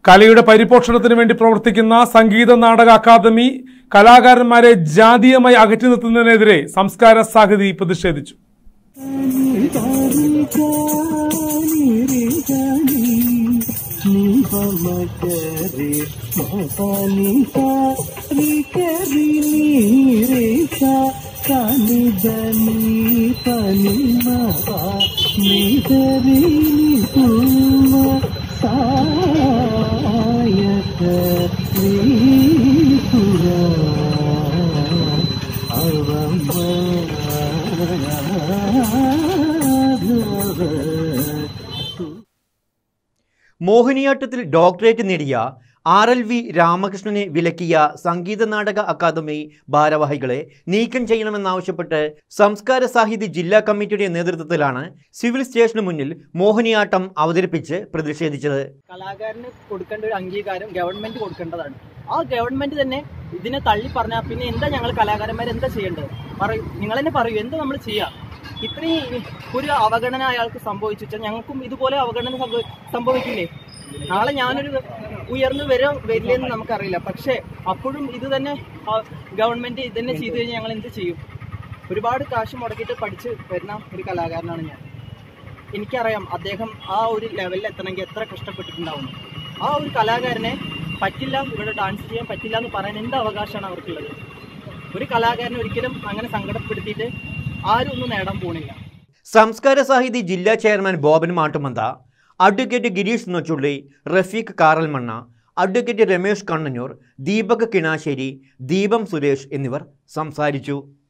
കലയുടെ പരിപോഷണത്തിന് വേണ്ടി പ്രവർത്തിക്കുന്ന സംഗീത നാടക അക്കാദമി കലാകാരന്മാരെ ജാതീയമായി അകറ്റി നിർത്തുന്നതിനെതിരെ സംസ്കാര സാഹിതി പ്രതിഷേധിച്ചു മോഹിനിയാട്ടത്തിൽ ഡോക്ടറേറ്റ് നേടിയ ആർ എൽ വി രാമകൃഷ്ണനെ വിലക്കിയ സംഗീത നാടക അക്കാദമി ഭാരവാഹികളെ നീക്കം ചെയ്യണമെന്നാവശ്യപ്പെട്ട് സംസ്കാര സാഹിത്യ ജില്ലാ കമ്മിറ്റിയുടെ നേതൃത്വത്തിലാണ് സിവിൽ സ്റ്റേഷന് മുന്നിൽ മോഹിനിയാട്ടം അവതരിപ്പിച്ച് പ്രതിഷേധിച്ചത് കലാകാരന് കൊടുക്കേണ്ട ഒരു അംഗീകാരം ഗവൺമെന്റ് കൊടുക്കേണ്ടതാണ് ആ ഗവൺമെന്റ് തന്നെ ഇതിനെ തള്ളി പറഞ്ഞാൽ പിന്നെ എന്താ ഞങ്ങൾ കലാകാരന്മാർ എന്താ ചെയ്യേണ്ടത് പറയൂ നിങ്ങൾ തന്നെ പറയൂ എന്താ നമ്മൾ ചെയ്യാം ഇത്രയും ഒരു അവഗണന അയാൾക്ക് സംഭവിച്ചു വെച്ചാൽ ഞങ്ങൾക്കും ഇതുപോലെ അവഗണന സംഭവ- സംഭവിക്കില്ലേ നാളെ ഞാനൊരു ഉയർന്നു വരും വരില്ലെന്ന് നമുക്കറിയില്ല പക്ഷേ അപ്പോഴും ഇത് തന്നെ ഗവൺമെന്റ് ഇത് തന്നെ ചെയ്തു കഴിഞ്ഞാൽ ഞങ്ങൾ എന്ത് ചെയ്യും ഒരുപാട് കാശ് മുടക്കിയിട്ട് പഠിച്ച് വരുന്ന ഒരു കലാകാരനാണ് ഞാൻ എനിക്കറിയാം അദ്ദേഹം ആ ഒരു ലെവലിൽ എത്തണമെങ്കിൽ എത്ര കഷ്ടപ്പെട്ടിട്ടുണ്ടാവും ആ ഒരു കലാകാരനെ പറ്റില്ല ഇവിടെ ഡാൻസ് ചെയ്യാൻ പറ്റില്ല എന്ന് പറയാൻ എന്ത് അവകാശമാണ് അവർക്കുള്ളത് ഒരു കലാകാരനെ ഒരിക്കലും അങ്ങനെ സങ്കടപ്പെടുത്തിയിട്ട് ആരും ഒന്നും നേടാൻ പോണില്ല സംസ്കാര സാഹിതി ജില്ലാ chairman Boban Mattumantha advocate Girish Nochulli Rafeeq Karalmanna advocate Ramesh Kannannoor Deepak Kinassery Deepam Suresh എന്നിവർ സംസാരിച്ചു